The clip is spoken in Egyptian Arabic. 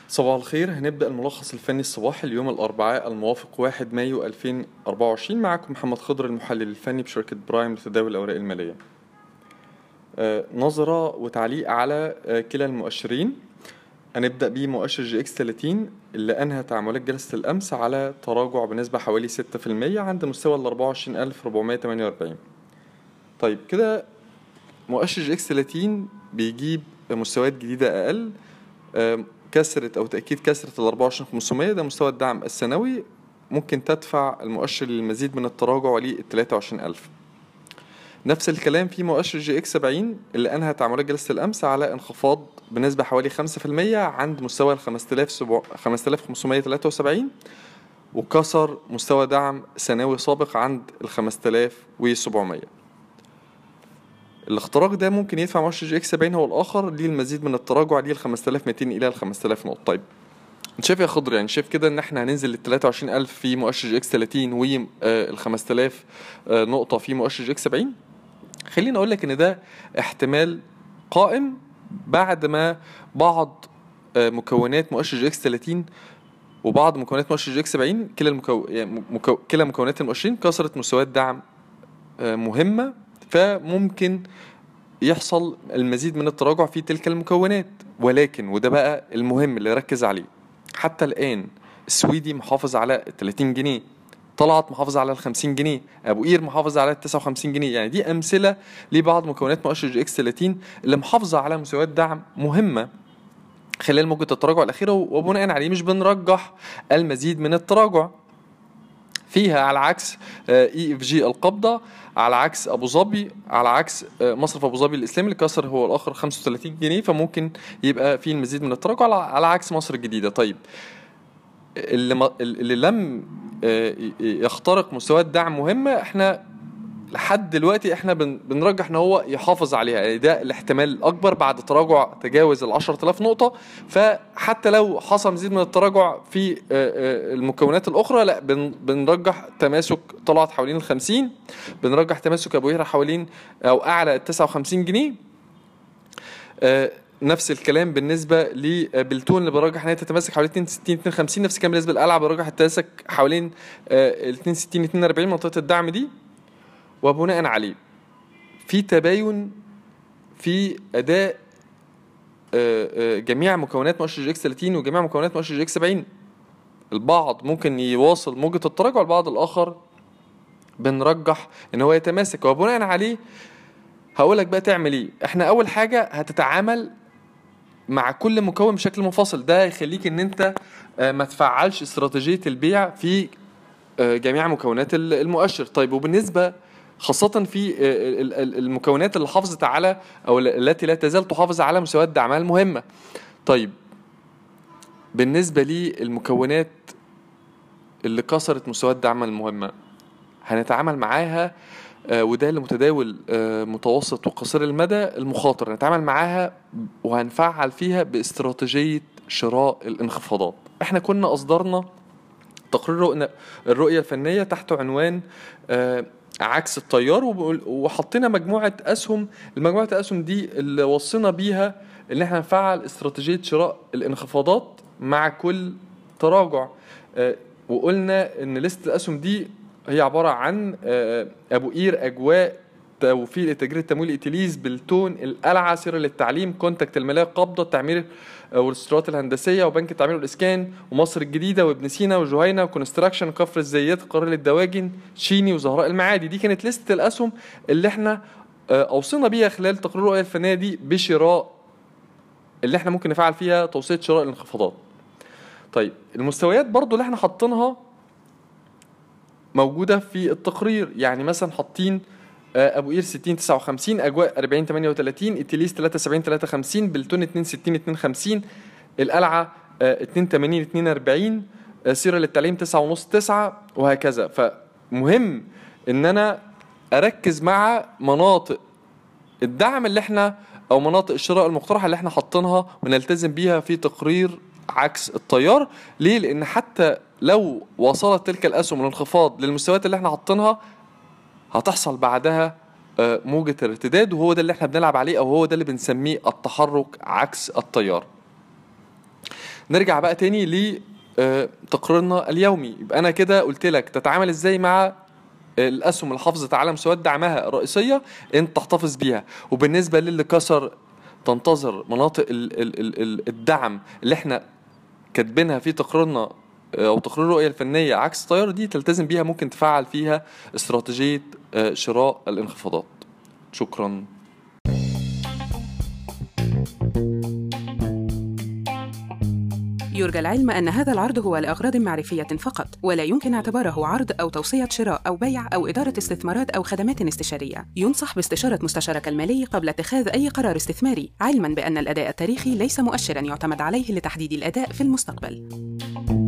صباح الخير هنبدأ الملخص الفني الصباحي اليوم الأربعاء الموافق 1 مايو 2024 معكم محمد خضر المحلل الفني بشركة برايم لتداول الأوراق المالية آه، نظرة وتعليق على آه، كلا المؤشرين هنبدأ بمؤشر جي اكس 30 اللي أنهى تعاملات جلسة الأمس على تراجع بنسبة حوالي 6% عند مستوى ال 24448 طيب كده مؤشر جي اكس 30 بيجيب مستويات جديدة أقل آه، كسرة أو تأكيد كسرة ال 24500 ده مستوى الدعم السنوي ممكن تدفع المؤشر للمزيد من التراجع لل 23000 نفس الكلام في مؤشر جي اكس 70 اللي انهى تعاملات جلسه الامس على انخفاض بنسبه حوالي 5% عند مستوى ال 5573 وكسر مستوى دعم سنوي سابق عند ال 5700 الاختراق ده ممكن يدفع مؤشر جي اكس 70 هو الاخر للمزيد من التراجع لل 5200 الى ال 5000 نقطه طيب انت شايف يا خضر يعني شايف كده ان احنا هننزل لل 23000 في مؤشر جي اكس 30 وال 5000 نقطه في مؤشر جي اكس 70 خليني اقول لك ان ده احتمال قائم بعد ما بعض آه، مكونات مؤشر جي اكس 30 وبعض مكونات مؤشر جي اكس 70 كلا المكو... يعني مكو... كلا مكونات المؤشرين كسرت مستويات دعم آه، مهمه فممكن يحصل المزيد من التراجع في تلك المكونات ولكن وده بقى المهم اللي ركز عليه حتى الآن السويدي محافظ على ال 30 جنيه طلعت محافظة على ال 50 جنيه أبو قير محافظ على ال 59 جنيه يعني دي أمثلة لبعض مكونات مؤشر جي اكس 30 اللي محافظة على مستويات دعم مهمة خلال موجة التراجع الأخيرة وبناء عليه مش بنرجح المزيد من التراجع فيها على عكس اي اف جي القبضه على عكس ابو ظبي على عكس آه، مصرف ابو ظبي الاسلامي اللي كسر هو الاخر 35 جنيه فممكن يبقى في المزيد من التراجع على- على عكس مصر الجديده طيب اللي ما اللي لم آه، يخترق مستويات دعم مهمه احنا لحد دلوقتي احنا بن- بنرجح ان هو يحافظ عليها يعني ده الاحتمال الاكبر بعد تراجع تجاوز ال 10000 نقطه فحتى لو حصل مزيد من التراجع في آه، آه، المكونات الاخرى لا بن- بنرجح تماسك طلعت حوالين ال 50 بنرجح تماسك ابو هيره حوالين او اعلى ال 59 جنيه آه، نفس الكلام بالنسبه لبلتون اللي برجح ان هي تتماسك حوالين 62 52 نفس الكلام بالنسبه للقلعه برجح التماسك حوالين ال 62 42 منطقه الدعم دي وبناء عليه في تباين في اداء آه، آه، جميع مكونات مؤشر جي اكس 30 وجميع مكونات مؤشر جي اكس 70 البعض ممكن يواصل موجة التراجع البعض الآخر بنرجح إن هو يتماسك وبناء عليه هقول لك بقى تعمل إيه إحنا أول حاجة هتتعامل مع كل مكون بشكل منفصل ده يخليك إن أنت آه، ما تفعلش استراتيجية البيع في آه، جميع مكونات ال- المؤشر طيب وبالنسبة خاصة في آه، ال- ال- المكونات اللي حافظت على أو ال- التي لا تزال تحافظ على مستويات دعمها المهمة طيب بالنسبة للمكونات اللي كسرت مستويات دعمها المهمة هنتعامل معاها آه، وده اللي متداول آه، متوسط وقصير المدى المخاطر نتعامل معاها وهنفعل فيها باستراتيجية شراء الانخفاضات احنا كنا أصدرنا تقرير رؤنا- الرؤية الفنية تحت عنوان آه، عكس التيار وبقول- وحطينا مجموعة أسهم المجموعة الأسهم دي اللي وصينا بيها إن احنا نفعل استراتيجية شراء الانخفاضات مع كل تراجع آه، وقلنا إن لست الأسهم دي هي عبارة عن آه، أبو قير أجواء توفير تجريد تمويل إتليز بلتون القلعة سيرة للتعليم كونتاكت الملاية قبضة التعمير آه، والاستشارات الهندسية وبنك التعمير والإسكان ومصر الجديدة وابن سينا وجهينة وكونستراكشن كفر الزيات قرار الدواجن شيني وزهراء المعادي دي كانت لستة الأسهم اللي احنا آه، أوصينا بيها خلال تقرير الرؤية الفنية دي بشراء اللي احنا ممكن نفعل فيها توصية شراء الانخفاضات طيب المستويات برضو اللي احنا حاطينها موجودة في التقرير يعني مثلا حاطين آه، ابو قير 60 59 اجواء 40 38 اتليس 73 53 بلتون 62 52 القلعه آه، 82 42 آه، سيره للتعليم 9 ونص 9 وهكذا فمهم ان انا اركز مع مناطق الدعم اللي احنا او مناطق الشراء المقترحه اللي احنا حاطينها ونلتزم بيها في تقرير عكس التيار ليه لان حتى لو وصلت تلك الاسهم الانخفاض للمستويات اللي احنا حاطينها هتحصل بعدها آه، موجة الارتداد وهو ده اللي احنا بنلعب عليه او هو ده اللي بنسميه التحرك عكس التيار نرجع بقى تاني ل آه، تقريرنا اليومي يبقى انا كده قلت لك تتعامل ازاي مع الاسهم اللي حافظت على مستويات دعمها الرئيسيه انت تحتفظ بيها وبالنسبه للي كسر تنتظر مناطق ال ال ال ال الدعم اللي احنا كاتبينها في تقريرنا آه، او تقرير الرؤيه الفنيه عكس التيار دي تلتزم بيها ممكن تفعل فيها استراتيجيه آه، شراء الانخفاضات شكرا يرجى العلم أن هذا العرض هو لأغراض معرفية فقط، ولا يمكن اعتباره عرض أو توصية شراء أو بيع أو إدارة استثمارات أو خدمات استشارية. ينصح باستشارة مستشارك المالي قبل اتخاذ أي قرار استثماري، علماً بأن الأداء التاريخي ليس مؤشراً يعتمد عليه لتحديد الأداء في المستقبل.